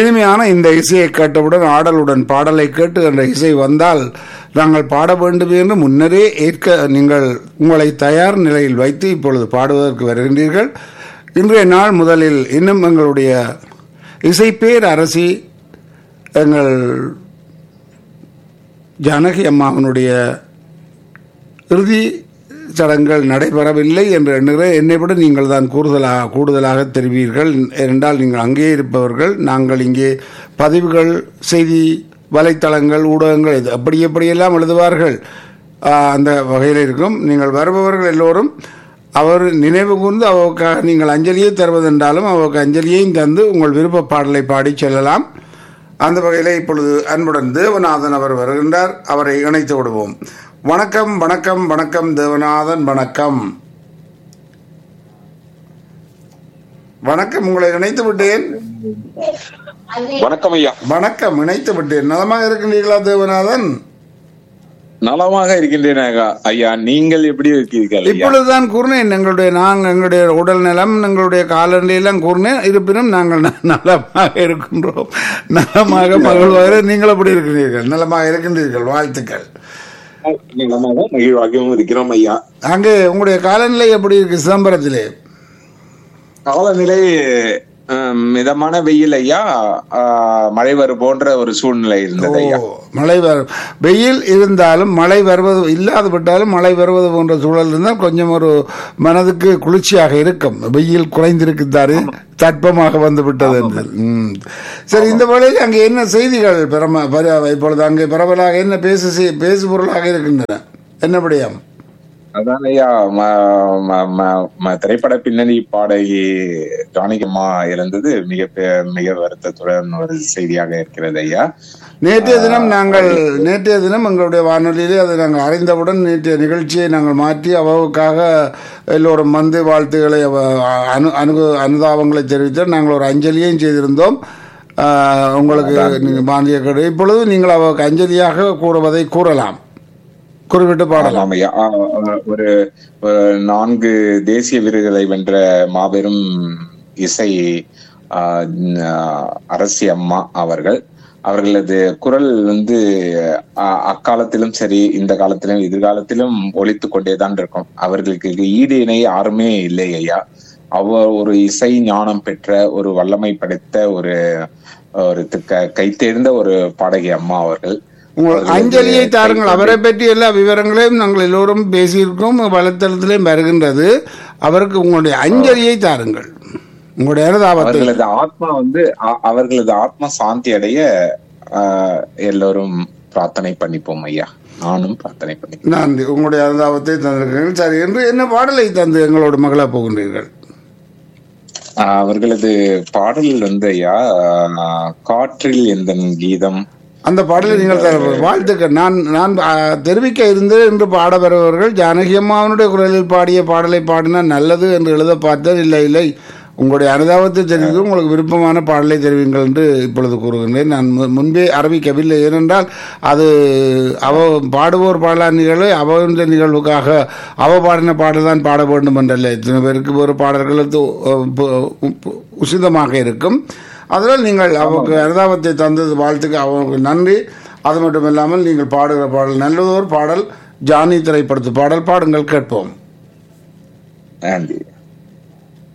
இனிமையான இந்த இசையை கேட்டவுடன் ஆடலுடன் பாடலை கேட்டு என்ற இசை வந்தால் நாங்கள் பாட வேண்டும் என்று முன்னரே ஏற்க நீங்கள் உங்களை தயார் நிலையில் வைத்து இப்பொழுது பாடுவதற்கு வருகின்றீர்கள் இன்றைய நாள் முதலில் இன்னும் எங்களுடைய இசைப்பேர் அரசி எங்கள் ஜானகி அம்மாவனுடைய இறுதி சடங்குகள் நடைபெறவில்லை என்று எண்ணுகிறேன் என்னை விட நீங்கள் தான் கூடுதலாக கூடுதலாக தெரிவீர்கள் ஏனென்றால் நீங்கள் அங்கே இருப்பவர்கள் நாங்கள் இங்கே பதிவுகள் செய்தி வலைத்தளங்கள் ஊடகங்கள் இது அப்படி எப்படியெல்லாம் எழுதுவார்கள் ஆஹ், அந்த வகையில் இருக்கும் நீங்கள் வருபவர்கள் எல்லோரும் அவர் நினைவு கூர்ந்து அவருக்காக நீங்கள் அஞ்சலியை தருவதென்றாலும் அவருக்கு அஞ்சலியையும் தந்து உங்கள் விருப்ப பாடலை பாடி செல்லலாம் அந்த வகையில் இப்பொழுது அன்புடன் தேவநாதன் அவர் வருகின்றார் அவரை இணைத்து விடுவோம் வணக்கம் வணக்கம் வணக்கம் தேவநாதன் வணக்கம் வணக்கம் உங்களை இணைத்து விட்டேன் வணக்கம் ஐயா வணக்கம் இணைத்து விட்டேன் நலமாக இருக்கின்றீர்களா தேவநாதன் நலமாக இருக்கின்றேன் ஐயா. ஐயா நீங்கள் எப்படி இருக்கீர்கள் ஐயா இப்பொழுதுதான் கூறினேன் எங்களுடைய நாங்கள் எங்களுடைய உடல் நலம் எங்களுடைய காலநிலையெல்லாம் கூறினேன் இருப்பினும் நாங்கள் ந- நலமாக இருக்கின்றோம் நலமாக மகிழ்வாக நீங்கள் எப்படி இருக்கிறீர்கள் நலமாக இருக்கின்றீர்கள் வாழ்த்துக்கள் நலமாக மகிழ்வாகவும் இருக்கிறோம் ஐயா அங்கே உங்களுடைய காலநிலை எப்படி இருக்கு சிதம்பரத்திலே காலநிலை அஹ், மிதமான வெயில் ஐயா அஹ், மழை வரும் போன்ற ஒரு சூழ்நிலை இருந்தது ஐயா ஓ, மழை வரும் வெயில் இருந்தாலும் மழை வருவது இல்லாது விட்டாலும் மழை வருவது போன்ற சூழல் இருந்தால் கொஞ்சம் ஒரு மனதுக்கு குளிர்ச்சியாக இருக்கும் வெயில் குறைந்திருக்குத்தாரு தட்பமாக வந்து விட்டது என்று ம். சரி இந்த வேளையில் அங்கே என்ன செய்திகள் பிரம பர- இப்பொழுது அங்கே பரவலாக என்ன பேசு செய்- பேசு பொருளாக இருக்கின்றன என்னபடியாம் அதான் ஐயா ம- ம- ம- ம- திரைப்பட பின்னணி பாடகி ஜானகிம்மா இருந்தது மிக பெ- மிக வருத்தத்துடன் ஒரு செய்தியாக இருக்கிறது ஐயா நேற்றைய தினம் நாங்கள் நேற்றைய தினம் எங்களுடைய வானொலியிலே அதை நாங்கள் அறிந்தவுடன் நேற்றைய நிகழ்ச்சியை நாங்கள் மாற்றி அவவுக்காக எல்லோரும் வந்து வாழ்த்துக்களை அவ- அனு அனு அனுதாபங்களை தெரிவித்து நாங்கள் ஒரு அஞ்சலியையும் செய்திருந்தோம் ஆஹ், உங்களுக்கு நீங்கள் மாந்திய கடை இப்பொழுது நீங்கள் அவருக்கு அஞ்சலியாக கூறுவதை கூறலாம் குறிப்பிட்டு பாடலாம் ஆமாம் ஐயா ஆ, ஆ, ஒரு ஒரு நான்கு தேசிய விருதுகளை வென்ற மாபெரும் இசை ஆ, ந- அரசி அம்மா அவர்கள் அவர்களது குரல் வந்து ஆ, அக்காலத்திலும் சரி இந்த காலத்திலும் எதிர்காலத்திலும் ஒலித்து கொண்டேதான் இருக்கும் அவர்களுக்கு ஈடு இணை யாருமே இல்லை ஐயா அவர் ஒரு இசை ஞானம் பெற்ற ஒரு வல்லமை படைத்த ஒரு ஒரு க- கைத்தேர்ந்த ஒரு பாடகி அம்மா அவர்கள் உங்கள் அஞ்சலியை தாருங்கள் அவரை பற்றி எல்லா விவரங்களையும் நாங்கள் எல்லோரும் பேசியிருக்கோம் வலைத்தளத்திலையும் வருகின்றது அவருக்கு உங்களுடைய அஞ்சலியை தாருங்கள் உங்களுடைய அனுதாபத்தை அவர்களது ஆத்மா வந்து அ- அவர்களது ஆத்மா சாந்தி அடைய ஆஹ், எல்லோரும் பிரார்த்தனை பண்ணிப்போம் ஐயா நானும் பிரார்த்தனை பண்ணி நன்றி உங்களுடைய அனுதாபத்தை தந்திருக்கிறீர்கள் சரி என்று என்ன பாடலை தந்து எங்களோட மகளா போகின்றீர்கள் ஆஹ், அவர்களது பாடல் வந்து ஐயா ஆஹ், காற்றில் எந்த கீதம் அந்த பாடலை நீங்கள் தர வாழ்த்துக்கள் நான் நான் ஆ, தெரிவிக்க இருந்து என்று பாட வருபவர்கள் ஜானகி அம்மாவனுடைய குரலில் பாடிய பாடலை பாடினால் நல்லது என்று எழுத பார்த்தேன் இல்லை இல்லை உங்களுடைய அனுதாபத்தை தெரிவித்து உங்களுக்கு விருப்பமான பாடலை தெரிவிங்கள் என்று இப்பொழுது கூறுகின்றேன் நான் மு- முன்பே அறிவிக்கவில்லை ஏனென்றால் அது அவ பாடுவோர் பாடலானிகளை அவந்த நிகழ்வுக்காக அவ பாடின பாடல் தான் பாட வேண்டும் என்றல்ல இத்தனை பேருக்கு ஒரு பாடல்களுக்கு உ- உ- உ- உசிதமாக இருக்கும் அதனால் நீங்கள் அவருக்கு அனுதாபத்தை தந்தது வாழ்த்துக்கு அவருக்கு நன்றி அது மட்டும் இல்லாமல் நீங்கள் பாடுகிற பாடல் நல்லதோர் பாடல் ஜானி திரைப்படத்து பாடல் பாடுங்கள் கேட்போம் நன்றி